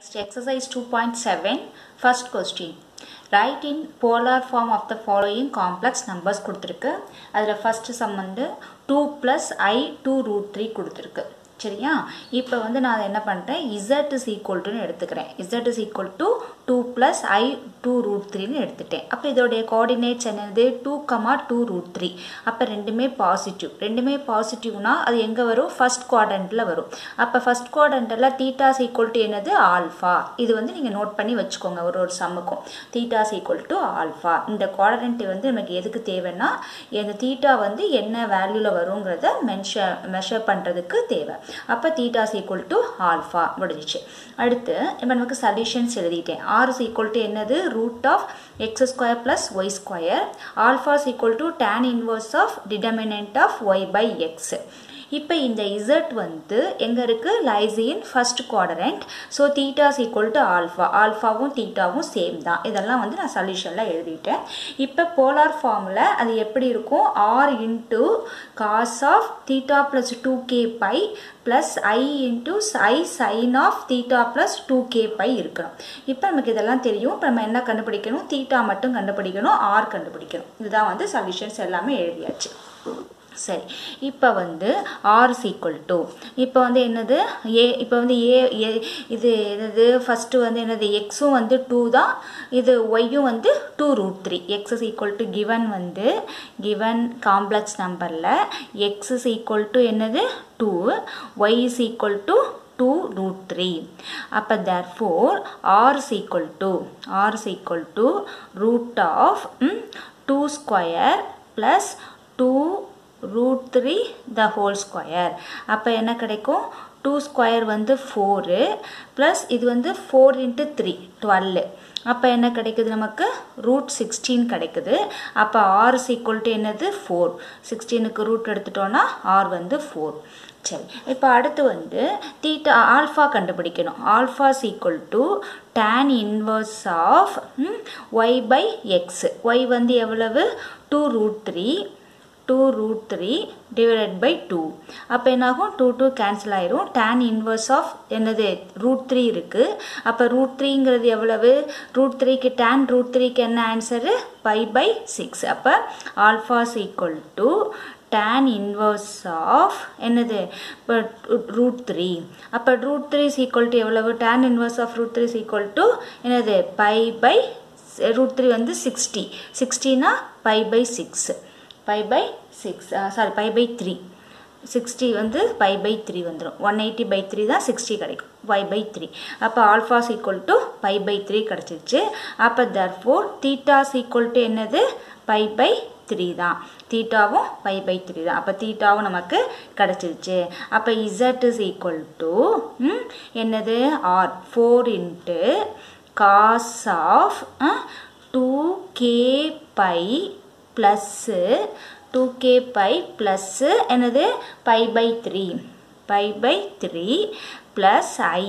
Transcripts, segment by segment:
Next exercise 2.7 first question write in polar form of the following complex numbers கொடுத்துருக்கு அதில் first sum வந்து 2 plus i 2 root 3 கொடுத்துருக்கு சரியா இப்போ வந்து நான் என்ன பண்ணுறேன் z is equal to எடுத்துக்கிறேன் z is equal to 2 plus i 2 root 3ன்னு எடுத்துட்டேன் அப்போ இதோடைய கோஆர்டினேட்ஸ் என்னது 2 கமா 2 root 3 அப்போ ரெண்டுமே பாசிட்டிவ் ரெண்டுமே பாசிட்டிவ்னா அது எங்கே வரும் ஃபர்ஸ்ட் குவாட்ரண்ட்டில் வரும் அப்போ ஃபர்ஸ்ட் குவாட்ரண்ட்டில் தீட்டாஸ் ஈக்குவல் டு என்னது ஆல்ஃபா இது வந்து நீங்கள் நோட் பண்ணி வச்சுக்கோங்க ஒரு ஒரு சம்முக்கும் தீட்டாஸ் ஈக்குவல் டு ஆல்ஃபா இந்த குவாட்ரண்ட் வந்து நமக்கு எதுக்கு தேவைன்னா இந்த தீட்டா வந்து என்ன வேல்யூவில் வருங்கிறத மென்ஷர் மெஷர் பண்ணுறதுக்கு தேவை அப்போ தீட்டாஸ் ஈக்குவல் டு ஆல்ஃபா முடிஞ்சிச்சு அடுத்து இப்போ நமக்கு சொல்யூஷன்ஸ் எழுதிட்டேன் ஆர் இஸ் ஈக்குவல் டு என்னது root of x square plus y square alpha is equal to tan inverse of determinant of y by x இப்போ இந்த இசட் வந்து எங்கே இருக்குது lies in first quadrant so thetas equal to alpha ஆல்ஃபாவும் தீட்டாவும் same தான் இதெல்லாம் வந்து நான் சொல்யூஷனில் எழுதிட்டேன் இப்போ போலார் ஃபார்மில் அது எப்படி இருக்கும் r into cos of theta plus two k pi plus i into i sine of theta plus two k pi இருக்கணும் இப்போ நமக்கு இதெல்லாம் தெரியும் இப்போ நம்ம என்ன கண்டுபிடிக்கணும் தீட்டா மட்டும் கண்டுபிடிக்கணும் ஆர் கண்டுபிடிக்கணும் இதுதான் வந்து சொல்யூஷன்ஸ் எல்லாமே எழுதியாச்சு சரி இப்போ வந்து ஆர் ஈக்குவல் டு இப்போ வந்து என்னது ஏ இப்போ வந்து ஏ ஏ இது என்னது ஃபஸ்ட்டு வந்து என்னது எக்ஸும் வந்து டூ தான் இது ஒய்யும் வந்து two root three x is equal to given வந்து கிவன் காம்ப்ளெக்ஸ் நம்பரில் எக்ஸ் இஸ் ஈக்குவல் டு என்னது two y is equal to two root three அப்போ therefore r is equal to r is equal to root of two square plus two root three the whole square அப்போ என்ன கிடைக்கும் two square வந்து four plus இது வந்து four into three twelve அப்போ என்ன கிடைக்குது நமக்கு ரூட் சிக்ஸ்டீன் கிடைக்குது அப்போ ஆர் ஈக்குவல் டு என்னது ஃபோர் சிக்ஸ்டீனுக்கு ரூட் எடுத்துட்டோன்னா ஆர் வந்து ஃபோர் சரி இப்போ அடுத்து வந்து தீட்டா ஆல்ஃபா கண்டுபிடிக்கணும் alpha equal to tan inverse of y by x y வந்து எவ்வளவு two root three two root three divided by two அப்போ என்னாகும் டூ டூ கேன்சல் ஆயிரும் டேன் இன்வர்ஸ் ஆஃப் என்னது ரூட் த்ரீ இருக்குது அப்போ ரூட் த்ரீங்கிறது எவ்வளவு ரூட் த்ரீக்கு டேன் ரூட் த்ரீக்கு என்ன ஆன்சரு பை பை சிக்ஸ் அப்போ alphas equal to tan inverse of என்னது இப்போ ரூட் த்ரீ அப்போ root three is equal to எவ்வளவு tan inverse of root three is equal to என்னது பை பை ரூட் த்ரீ வந்து sixty சிக்ஸ்டினா pi by six pi by six sorry pi by three sixty வந்து pi by three வந்துடும் one eighty by three தான் sixty கிடைக்கும் pi by three அப்போ alphas equal to pi by three கிடச்சிருச்சு அப்போ therefore thetas equal to என்னது pi by three தான் தீட்டாவும் பை பை த்ரீ தான் அப்போ தீட்டாவும் நமக்கு கிடச்சிருச்சு அப்போ இசட் இஸ் ஈக்குவல் டு என்னது r four into cos of two k pi plus two k pi plus என்னது pi by three pi by three plus i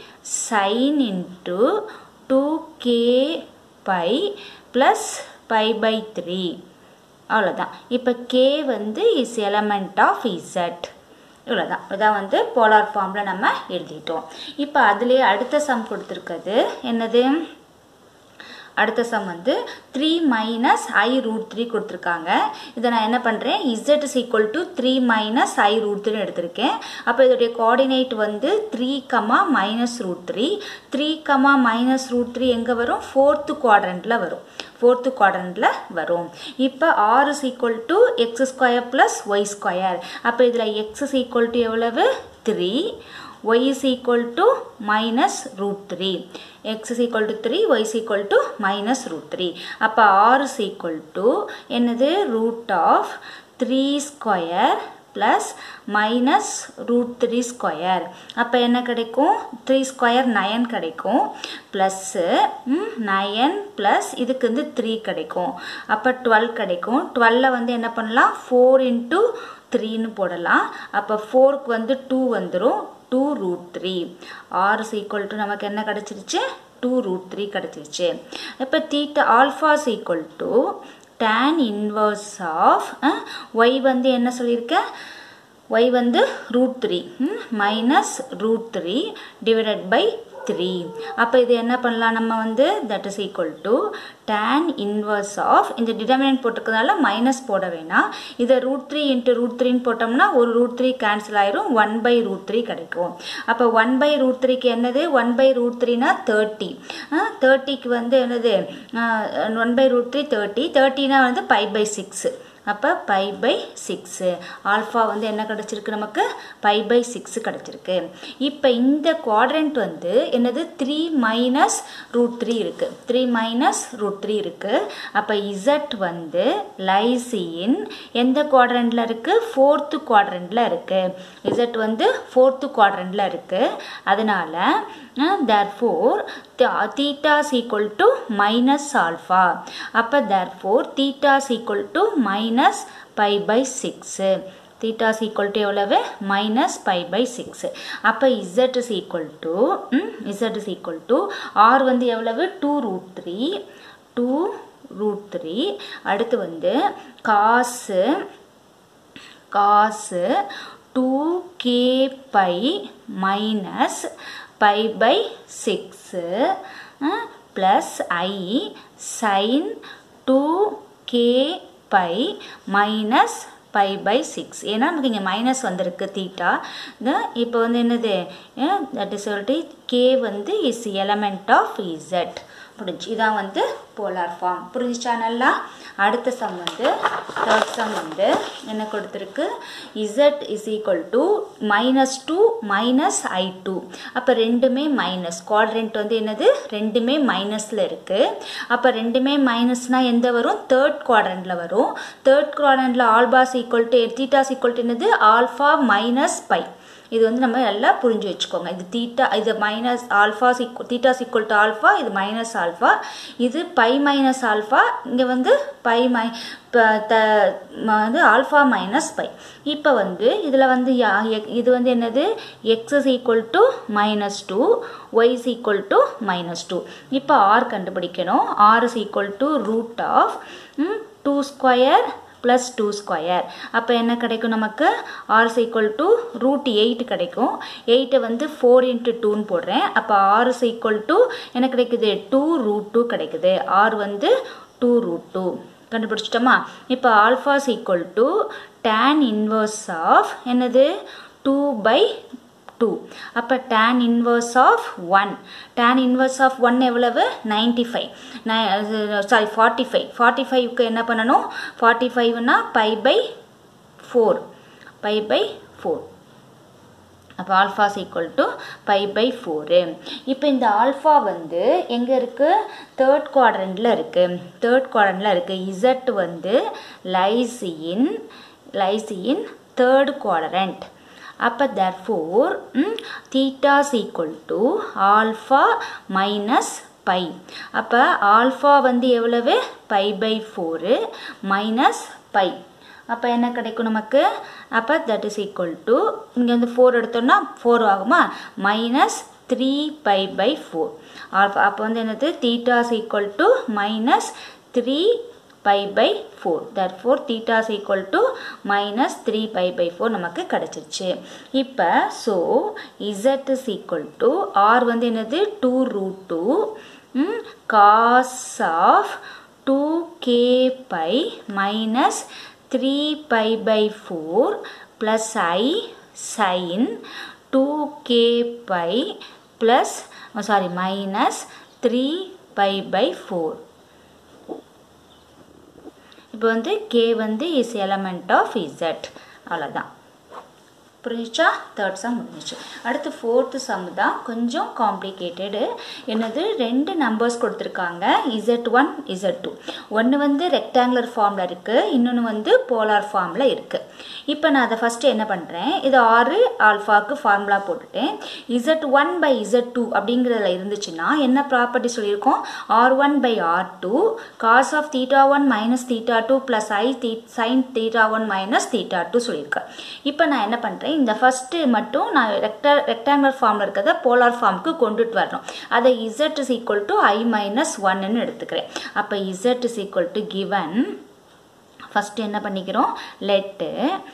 sine into two k pi plus pi by three அவ்வளோதான் இப்போ K வந்து is element of Z இவ்வளோதான் இதான் வந்து polar ஃபார்மில் நம்ம எழுதிட்டோம் இப்போ அதுலேயே அடுத்த சம் கொடுத்துருக்குது என்னது அடுத்த சம் வந்து three minus i root three கொடுத்துருக்காங்க இதை நான் என்ன பண்ணுறேன் z is equal to three minus i root three எடுத்திருக்கேன் அப்போ இதோடைய கோஆர்டினேட் வந்து three comma minus root three three comma minus root three எங்கே வரும் ஃபோர்த்து குவாட்ரண்ட்டில் வரும் ஃபோர்த்து குவாட்ரண்ட்டில் வரும் இப்போ r is equal to x square plus y square அப்போ இதில் எக்ஸ் இஸ் ஈக்குவல் டு எவ்வளவு three y is equal to minus root 3 x is equal to 3 y is equal to minus root 3 அப்போ r is equal to என்னது root of 3 square plus minus root 3 square அப்போ என்ன கிடைக்கும் 3 square 9 கிடைக்கும் plus 9 plus இதுக்கு வந்து 3 கிடைக்கும் அப்போ 12 கிடைக்கும் 12 வந்து என்ன பண்ணலாம் 4 into த்ரீன்னு போடலாம் அப்போ ஃபோருக்கு வந்து டூ வந்துடும் two root three r is equal to நமக்கு என்ன கிடச்சிருச்சு டூ ரூட் த்ரீ கிடச்சிருச்சு இப்போ theta alphas equal to tan inverse of y வந்து என்ன சொல்லியிருக்கேன் y வந்து root three minus root three divided by three அப்போ இது என்ன பண்ணலாம் நம்ம வந்து that is equal to tan inverse of இந்த டிட்டர்மினன்ட் போட்டிருக்கிறதுனால மைனஸ் போட வேணாம் இதை ரூட் த்ரீ இன்ட்டு ரூட் த்ரீன்னு போட்டோம்னா ஒரு ரூட் த்ரீ கேன்சல் ஆயிரும் ஒன் பை ரூட் த்ரீ கிடைக்கும் அப்போ ஒன் பை ரூட் த்ரீக்கு என்னது ஒன் பை ரூட் த்ரீனா தேர்ட்டி தேர்ட்டிக்கு வந்து என்னது one by root three thirty தேர்ட்டினா வந்து பை பை சிக்ஸு அப்போ பை பை சிக்ஸு ஆல்ஃபா வந்து என்ன கிடச்சிருக்கு நமக்கு பை பை சிக்ஸு கிடச்சிருக்கு இப்போ இந்த குவாட்ரண்ட் வந்து என்னது த்ரீ மைனஸ் ரூட் த்ரீ இருக்குது த்ரீ மைனஸ் ரூட் த்ரீ இருக்குது அப்போ இசட் வந்து லைசின் எந்த குவாட்ரண்டில் இருக்குது ஃபோர்த்து குவாட்ரண்டில் இருக்குது இசட் வந்து ஃபோர்த்து குவாட்ரண்டில் இருக்குது அதனால் therefore theta is equal to minus alpha அப்போ therefore theta is equal to minus pi by 6 theta is equal to எவ்வளவு minus pi by 6 அப்போ z is equal to ம், z is equal to r வந்து எவ்வளவு 2 root 3 2 root 3 அடுத்து வந்து cos cos two k pi minus pi by six plus i sine two k pi minus pi by six ஏன்னா நமக்கு இங்கே minus வந்திருக்கு theta இப்போ வந்து என்னது தட் இஸ் சொல்லிட்டு கே வந்து இஸ் எலமெண்ட் ஆஃப் இசட் புரிஞ்சு இதான் வந்து போலார் ஃபார்ம் புரிஞ்சுச்சா நல்லா அடுத்த சம் வந்து தேர்ட் சம் வந்து என்ன கொடுத்துருக்கு z is equal to minus two minus i two அப்போ ரெண்டுமே மைனஸ் குவாட்ரண்ட் வந்து என்னது ரெண்டுமே மைனஸில் இருக்குது அப்போ ரெண்டுமே மைனஸ்னால் எந்த வரும் தேர்ட் குவாட்ரண்டில் வரும் தேர்ட் குவாட்ரண்டில் alpha's equal to theta's equal to என்னது ஆல்ஃபா மைனஸ் பை இது வந்து நம்ம நல்லா புரிஞ்சு வச்சுக்கோங்க இது தீட்டா இது minus alpha equal theta's equal to alpha இது மைனஸ் ஆல்ஃபா இது பை மைனஸ் ஆல்ஃபா இங்கே வந்து பை மை த வந்து ஆல்ஃபா மைனஸ் பை இப்போ வந்து இதில் வந்து யா- எக்- இது வந்து என்னது x is equal to minus two y is equal to minus two இப்போ ஆர் கண்டுபிடிக்கணும் r is equal to root of two square plus two square அப்போ என்ன கிடைக்கும் நமக்கு r is equal to root eight கிடைக்கும் எயிட்டை வந்து ஃபோர் இன்ட்டு டூன்னு போடுறேன் அப்போ ஆர் இஸ் ஈக்குவல் டு என்ன கிடைக்குது டூ ரூட் டூ கிடைக்குது ஆர் வந்து டூ ரூட் டூ கண்டுபிடிச்சிட்டோமா இப்போ alpha's equal to tan inverse of என்னது டூ பை டூ அப்போ tan inverse of one tan inverse of one எவ்வளவு நைன்டி ஃபைவ் சாரி ஃபார்ட்டி ஃபைவ் ஃபார்ட்டி ஃபைவ்க்கு என்ன பண்ணணும் ஃபார்ட்டி ஃபைவ்னா pi by four pi by four அப்போ alphas equal to pi by four இப்போ இந்த ஆல்ஃபா வந்து எங்கே இருக்குது தேர்ட் குவாட்ரண்டில் இருக்குது தேர்ட் குவாட்ரண்டில் இருக்குது இசட் வந்து லைசியின் லைசியின் தேர்ட் குவாட்ரண்ட் அப்போ therefore theta's equal to alpha minus pi அப்போ ஆல்ஃபா வந்து எவ்வளவு pi by four minus pi அப்போ என்ன கிடைக்கும் நமக்கு அப்போ தட் இஸ் ஈக்குவல் டு இங்கே வந்து ஃபோர் எடுத்தோம்னா ஃபோர் ஆகுமா minus three pi by four alpha அப்போ வந்து என்னது theta's equal to minus three pi by four therefore thetas equal to minus three pi by four நமக்கு கிடச்சிருச்சு இப்போ so z is equal to r வந்து என்னது two root two cos of two k pi minus three pi by four plus i sine two k pi plus sorry minus three pi by four இப்போ வந்து K வந்து is element of Z அவ்வளோதான் புரிஞ்சிச்சா third sum முடிஞ்சிச்சு அடுத்து fourth some தான் கொஞ்சம் complicated என்னது ரெண்டு நம்பர்ஸ் கொடுத்துருக்காங்க இசட் ஒன் இசட் டூ ஒன்று வந்து ரெக்டாங்குலர் ஃபார்மில் இருக்குது இன்னொன்று வந்து போலார் ஃபார்மில் இருக்குது இப்போ நான் அதை ஃபஸ்ட்டு என்ன பண்ணுறேன் இது ஆறு ஆல்ஃபாவுக்கு ஃபார்முலா போட்டுட்டேன் z one by z two அப்படிங்கிறதுல இருந்துச்சுன்னா என்ன ப்ராப்பர்ட்டி சொல்லியிருக்கோம் r one by r two cos of theta one minus theta two plus i the sine theta one minus theta two சொல்லியிருக்கேன் இப்போ நான் என்ன பண்ணுறேன் இந்த ஃபஸ்ட்டு மட்டும் நான் ரெக்டா ரெக்டாங்குலர் ஃபார்மில் இருக்கிறத போலார் ஃபார்முக்கு கொண்டுட்டு வரணும் அதை z is equal to i minus ஒன்னு எடுத்துக்கிறேன் அப்போ z is equal to given first என்ன பண்ணிக்கிறோம் let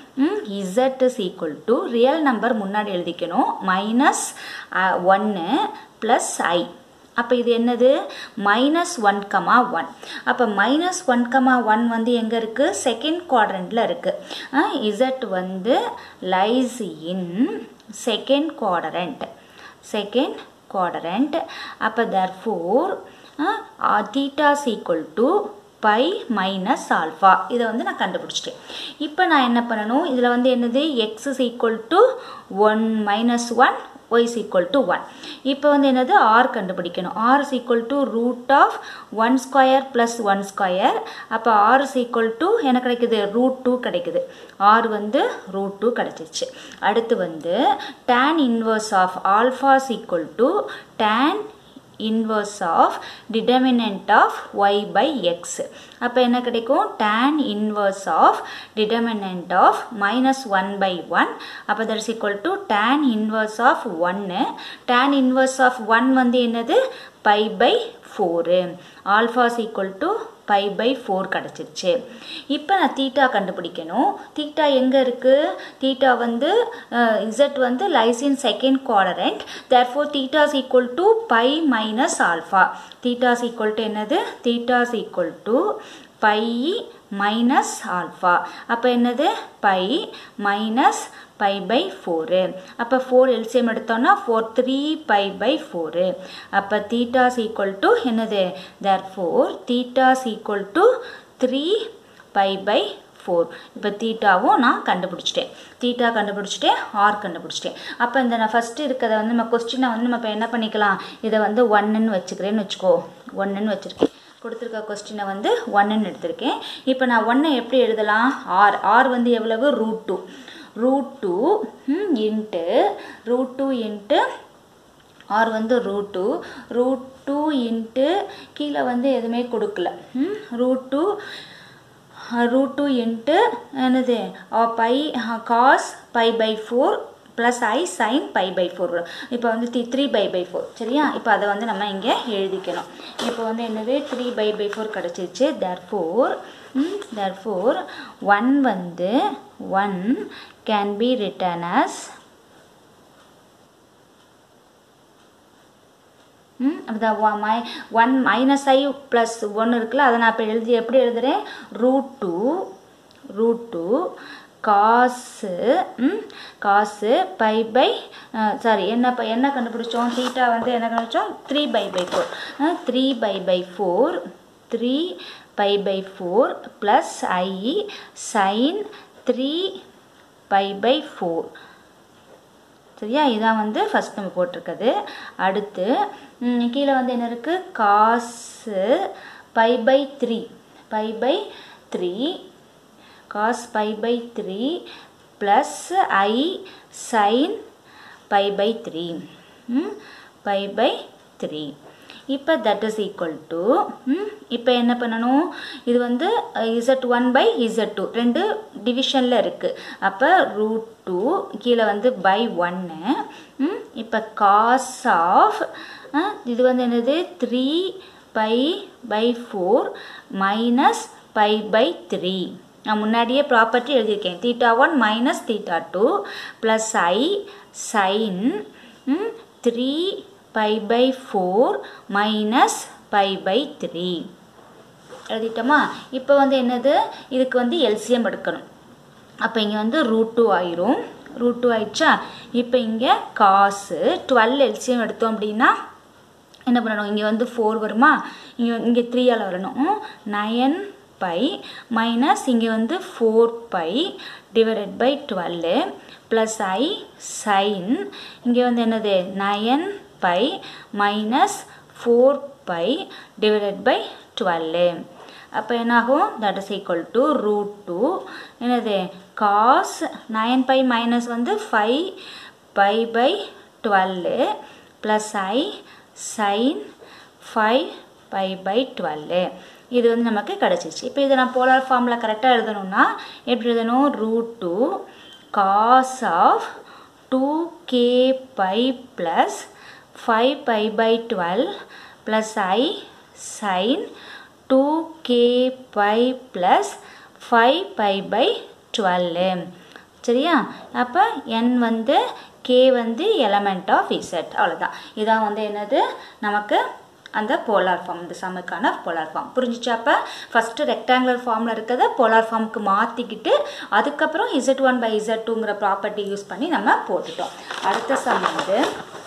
z is equal to real number முன்னாடி எழுதிக்கணும் மைனஸ் ஒன்று ப்ளஸ் ஐ அப்போ இது என்னது மைனஸ் ஒன் கமா ஒன் அப்போ மைனஸ் ஒன் கமா ஒன் வந்து எங்கே இருக்குது செகண்ட் குவாட்ரண்ட்டில் இருக்குது இசட் வந்து lies in second quadrant second quadrant அப்போ therefore thetas equal to pi minus alpha இதை வந்து நான் கண்டுபிடிச்சிட்டேன் இப்போ நான் என்ன பண்ணணும் இதில் வந்து என்னது x is equal to one minus one y is equal to one இப்போ வந்து என்னது ஆர் கண்டுபிடிக்கணும் r is equal to root of one square plus one square அப்போ ஆர் இஸ் ஈக்குவல் டு என்ன கிடைக்குது ரூட் டூ கிடைக்குது ஆர் வந்து root two கிடச்சிருச்சு அடுத்து வந்து tan inverse of alpha is equal to tan inverse of determinant of y by x அப்போ என்ன கிடைக்கும் tan inverse of determinant of minus one by one அப்போ that is equal to tan inverse of ஒன்று tan inverse of one வந்து என்னது pi by four alpha's equal to pi by four கிடச்சிருச்சு இப்போ நான் தீட்டா கண்டுபிடிக்கணும் தீட்டா எங்கே இருக்குது தீட்டா வந்து இசட் வந்து lies in second quadrant therefore theta's equal to pi minus alpha theta's equal to என்னது theta's equal to pi minus alpha அப்போ என்னது pi minus pi by four அப்போ ஃபோர் எல்சிஎம் எடுத்தோன்னா four three pi by four அப்போ theta's equal to என்னது therefore thetas equal to three pi by four இப்போ தீட்டாவும் நான் கண்டுபிடிச்சிட்டேன் தீட்டா கண்டுபிடிச்சிட்டேன் ஆர் கண்டுபிடிச்சிட்டேன் அப்போ இந்த நான் ஃபஸ்ட்டு இருக்கிறத வந்து நம்ம கொஸ்டினை வந்து நம்ம இப்போ என்ன பண்ணிக்கலாம் இதை வந்து ஒன்னுன்னு வச்சுக்கிறேன்னு வச்சுக்கோ ஒன்னுன்னு வச்சுருக்கேன் கொடுத்துருக்க கொஸ்டினை வந்து ஒன்னுன்னு எடுத்திருக்கேன் இப்போ நான் ஒன்னை எப்படி எழுதலாம் ஆர் ஆர் வந்து எவ்வளவு root two root two into root two into r வந்து root two root two into கீழே வந்து எதுவுமே கொடுக்கல root two root two into என்னது pi cos pi by four plus i sine pi by four வரும் இப்போ வந்து the three pi by four சரியா இப்போ அதை வந்து நம்ம இங்கே எழுதிக்கணும் இப்போ வந்து என்னது த்ரீ பை பை ஃபோர் கிடச்சிருச்சு therefore therefore one வந்து one can be written as அப்படிதான் my one minus i plus ஒன்று இருக்குல்ல அதை நான் இப்போ எழுதி எப்படி எழுதுகிறேன் ரூட் டூ ரூட் டூ காசு காசு பை பை சாரி என்ன என்ன கண்டுபிடிச்சோம் தீட்டா வந்து என்ன கண்டுபிடிச்சோம் three pi by four three pi by four three pi by four plus i sine three pi by four சரியா இதான் வந்து ஃபஸ்ட் நம்ம போட்டிருக்குது அடுத்து கீழே வந்து என்ன இருக்குது cos pi by three pi by three cos pi by three plus i sine pi by three pi by three இப்போ தட் இஸ் ஈக்குவல் டு இப்போ என்ன பண்ணணும் இது வந்து z one by z two ரெண்டு டிவிஷனில் இருக்குது அப்போ ரூட் டூ கீழே வந்து பை ஒன்று இப்போ காஸ் ஆஃப் இது வந்து என்னது three pi by four minus pi by three நான் முன்னாடியே ப்ராப்பர்ட்டி எழுதியிருக்கேன் theta one minus theta two plus i sine three pi by four minus pi by three எழுதிட்டோமா இப்போ வந்து என்னது இதுக்கு வந்து எல்சிஎம் எடுக்கணும் அப்போ இங்கே வந்து ரூட் டூ ஆயிரும் ரூட் டூ ஆயிடுச்சா இப்போ இங்கே காசு டுவெல் எல்சிஎம் எடுத்தோம் அப்படின்னா என்ன பண்ணணும் இங்கே வந்து ஃபோர் வருமா இங்கே இங்கே த்ரீயால் வரணும் நயன் பை மைனஸ் இங்கே வந்து four pi divided by twelve plus i sine இங்கே வந்து என்னது nine pi minus four pi divided by twelve அப்போ என்னாகும் that is equal to root two என்னது காஸ் நைன் பை மைனஸ் வந்து five pi by twelve plus i sine five pi by twelve இது வந்து நமக்கு கிடச்சிச்சு இப்போ இதை நான் போலார் ஃபார்மில் கரெக்டாக எழுதணும்னா எப்படி எழுதணும் root two cos of two k pi plus five pi by twelve plus i sine two k pi plus five pi by twelve சரியா அப்போ என் வந்து கே வந்து எலமெண்ட் ஆஃப் இசட் அவ்வளோதான் இதான் வந்து என்னது நமக்கு அந்த போலார் ஃபார்ம் இந்த சமுக்கான போலார் ஃபார்ம் புரிஞ்சிச்சா அப்போ ஃபஸ்ட்டு ரெக்டாங்குலர் ஃபார்மில் இருக்கிறத போலார் ஃபார்முக்கு மாற்றிக்கிட்டு அதுக்கப்புறம் இசட் ஒன் பை இசட் டூங்கிற ப்ராப்பர்ட்டி யூஸ் பண்ணி நம்ம போட்டுட்டோம் அடுத்த சம் வந்து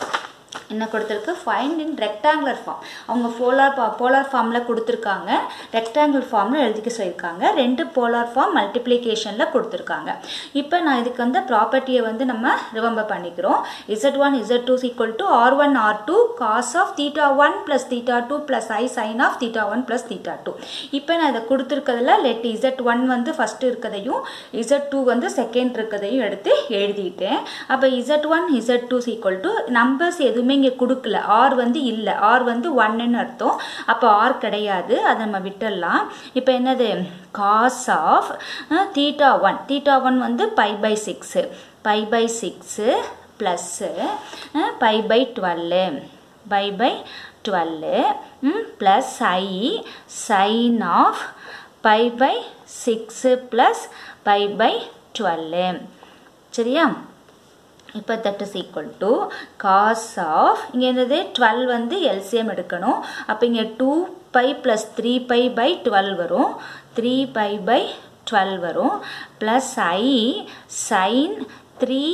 என்ன கொடுத்துருக்கு ஃபைண்ட் இன் ரெக்டாங்குலர் ஃபார்ம் அவங்க போலார் போலார் ஃபார்மில் கொடுத்துருக்காங்க ரெக்டாங்குலர் ஃபார்மில் எழுதிக்க சொல்லியிருக்காங்க ரெண்டு போலார் ஃபார்ம் மல்டிப்ளிகேஷனில் கொடுத்துருக்காங்க இப்போ நான் இதுக்கு வந்து ப்ராப்பர்ட்டியை வந்து நம்ம ரிவம்பர் பண்ணிக்கிறோம் z one z two equal to r one r two cos of theta one plus theta two plus i sine of theta one plus theta two இப்போ நான் இதை கொடுத்துருக்கிறதுல லெட் இசட் ஒன் வந்து ஃபஸ்ட்டு இருக்கிறதையும் z two வந்து second இருக்கிறதையும் எடுத்து எழுதிட்டேன் அப்போ z one z two equal to numbers எதுவுமே இங்கே கொடுக்கல ஆர் வந்து இல்லை ஆர் வந்து ஒன்னுன்னு அர்த்தம் அப்போ ஆர் கிடையாது அதை நம்ம விட்டுடலாம் இப்போ என்னது cos of theta one theta one வந்து pi by six pi by six plus pi by twelve pi by twelve plus i sine of pi by six plus pi by twelve சரியா இப்போ that is equal to cos of இங்கே என்னது twelve வந்து LCM எடுக்கணும் அப்போ இங்கே two pi plus three pi by twelve வரும் three pi by twelve வரும் plus i sine three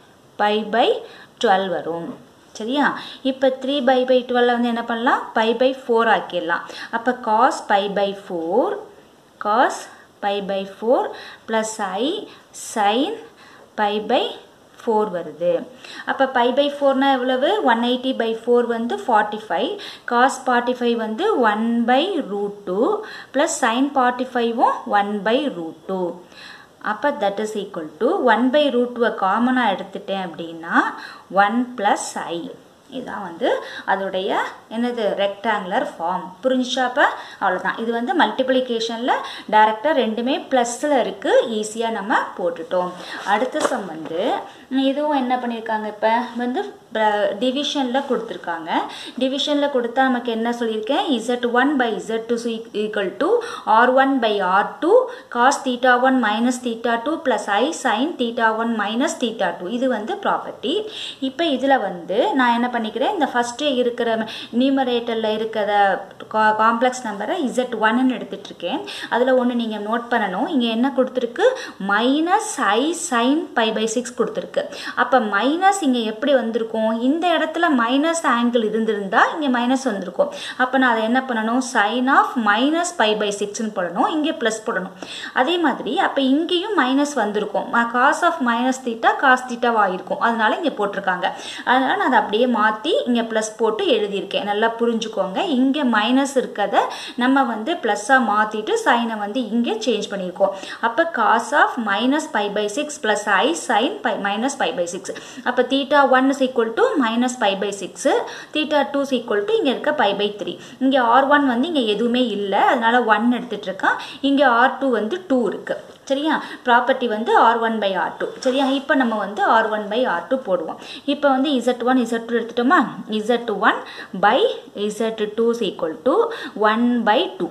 pi by twelve வரும் சரியா இப்போ த்ரீ பை பை டுவெல்ல வந்து என்ன பண்ணலாம் பை பை ஃபோர் ஆக்கிடலாம் அப்போ cos pi by four cos pi by four plus i sine pi by four வருது அப்போ பை பை ஃபோர்னா எவ்வளவு ஒன் எயிட்டி பை ஃபோர் வந்து forty five cos forty five வந்து one by root two plus sine forty ஃபைவும் one by root two அப்போ that is equal to one by root டூவை காமனாக எடுத்துட்டேன் அப்படின்னா ஒன் ப்ளஸ் ஐ இதான் வந்து அதோடைய என்னது ரெக்டாங்குலர் ஃபார்ம் புரிஞ்சாப்ப அவ்வளோதான் இது வந்து மல்டிப்ளிகேஷனில் டேரெக்டாக ரெண்டுமே ப்ளஸில் இருக்குது ஈஸியாக நம்ம போட்டுட்டோம் அடுத்த சம் வந்து இதுவும் என்ன பண்ணியிருக்காங்க இப்போ வந்து டிவிஷனில் கொடுத்துருக்காங்க டிவிஷனில் கொடுத்தா நமக்கு என்ன சொல்லியிருக்கேன் z one by z two equal to r one by r two cos theta one minus theta two plus i sine theta one minus theta two இது வந்து ப்ராப்பர்ட்டி இப்போ இதில் வந்து நான் என்ன பண்ணிக்கிறேன் இந்த ஃபஸ்ட்டு இருக்கிற நியூமரேட்டரில் இருக்கிற காம்ப்ளெக்ஸ் நம்பரை இசட் ஒன்னு எடுத்துட்ருக்கேன் அதில் ஒன்று நீங்கள் நோட் பண்ணணும் இங்கே என்ன கொடுத்துருக்கு minus i sine pi by six கொடுத்துருக்கு அப்போ மைனஸ் இங்கே எப்படி வந்திருக்கும் இந்த இடத்துல மைனஸ் ஆங்கிள் இருந்திருந்தா இங்கே மைனஸ் வந்திருக்கும் அப்போ நான் அதை என்ன பண்ணணும் sine of minus pi by சிக்ஸ்னு போடணும் இங்கே ப்ளஸ் போடணும் அதே மாதிரி அப்போ இங்கேயும் மைனஸ் வந்திருக்கும் cos of minus theta cos தீட்டாவாக இருக்கும் அதனால இங்கே போட்டிருக்காங்க அதனால் நான் அதை அப்படியே மாற்றி இங்கே ப்ளஸ் போட்டு எழுதியிருக்கேன் நல்லா புரிஞ்சுக்கோங்க இங்கே மைனஸ் இருக்கிறத நம்ம வந்து ப்ளஸ்ஸாக மாற்றிட்டு சைனை வந்து இங்கே சேஞ்ச் பண்ணியிருக்கோம் அப்போ cos of minus pi by six plus i sine pi minus pi by six அப்போ theta one is equal to minus pi by six theta two is equal to இங்கே இருக்க பை பை த்ரீ இங்கே r one வந்து இங்கே எதுவுமே இல்லை அதனால one எடுத்துகிட்டு இருக்கான் இங்கே ஆர் டூ வந்து டூ இருக்குது சரியா ப்ராப்பர்ட்டி வந்து r one by r two சரியா இப்போ நம்ம வந்து r one by r two போடுவோம் இப்போ வந்து இசட் ஒன் இசட் டூ எடுத்துட்டோமா z one by z two is equal to one by two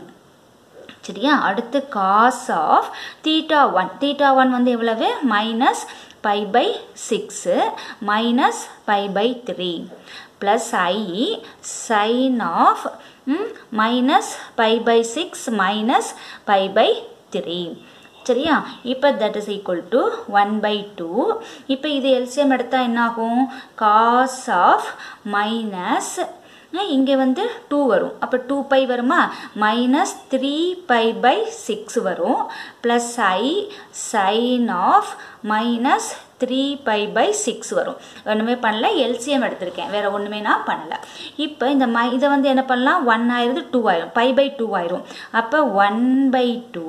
சரியா அடுத்து cos of theta one theta one வந்து எவ்வளவு minus pi by six minus pi by three plus i sine of minus pi by six minus pi by three சரியா இப்போ that is equal to one by two இப்போ இது LCM எடுத்தால் என்னாகும் cos of minus இங்கே வந்து two வரும் அப்போ டூ பை வருமா minus three pi by six வரும் plus i sine of minus three pi by six வரும் ஒன்றுமே பண்ணல எல்சிஎம் எடுத்திருக்கேன் வேறு ஒன்றுமே நான் பண்ணலை இப்போ இந்த மை இதை வந்து என்ன பண்ணலாம் ஒன் ஆயிருந்து டூ ஆயிரும் பை பை டூ ஆயிரும் அப்போ one by two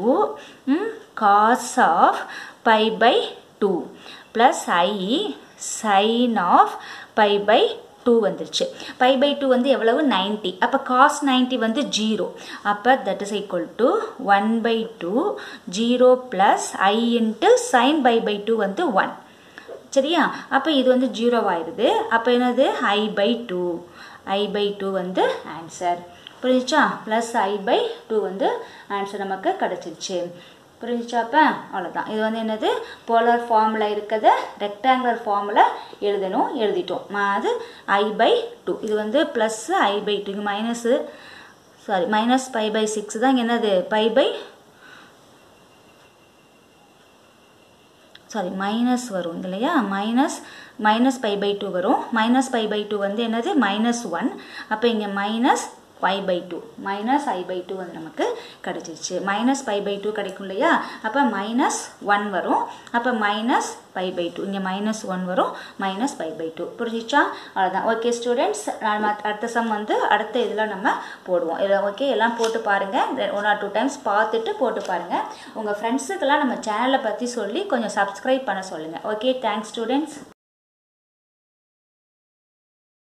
cos of pi by two plus i sine of pi by two வந்துருச்சு பை பை டூ வந்து எவ்வளவு நைன்ட்டி அப்போ காஸ் நைன்ட்டி வந்து ஜீரோ அப்போ that is equal to one by two zero plus i into sine pi by two வந்து one சரியா அப்போ இது வந்து ஜீரோ ஆயிடுது அப்போ என்னது i by two I by two வந்து ஆன்சர் புரிஞ்சிச்சா ப்ளஸ் ஐ பை டூ வந்து ஆன்சர் நமக்கு கிடச்சிருச்சு புரிஞ்சுச்சாப்ப அவ்வளோதான் இது வந்து என்னது போலார் ஃபார்மில் இருக்கிறத ரெக்டாங்குலர் ஃபார்மில் எழுதணும் எழுதிட்டோம் ம- அது ஐ பை டூ இது வந்து ப்ளஸ் ஐ பை டூ இங்கே minus sorry minus pi by six தான் இங்கே என்னது பை பை சாரி மைனஸ் வரும் இங்க இல்லையா minus minus pi by two வரும் மைனஸ் பை பை டூ வந்து என்னது மைனஸ் ஒன் அப்போ இங்கே minus pi by two minus i by two வந்து நமக்கு கிடச்சிருச்சு மைனஸ் பை பை டூ கிடைக்கும் இல்லையா அப்போ மைனஸ் ஒன் வரும் அப்போ மைனஸ் பை பை டூ இங்கே மைனஸ் ஒன் வரும் மைனஸ் பை பை டூ புரிஞ்சிச்சா அவ்வளோதான் ஓகே ஸ்டூடெண்ட்ஸ் நம்ம அடுத்த சம் வந்து அடுத்த இதில் நம்ம போடுவோம் இதில் ஓகே எல்லாம் போட்டு பாருங்கள் ஒன் ஆர் டூ டைம்ஸ் பார்த்துட்டு போட்டு பாருங்கள் உங்கள் ஃப்ரெண்ட்ஸுக்கெல்லாம் நம்ம சேனலை பற்றி சொல்லி கொஞ்சம் சப்ஸ்கிரைப் பண்ண சொல்லுங்கள் ஓகே தேங்க்ஸ் ஸ்டூடெண்ட்ஸ்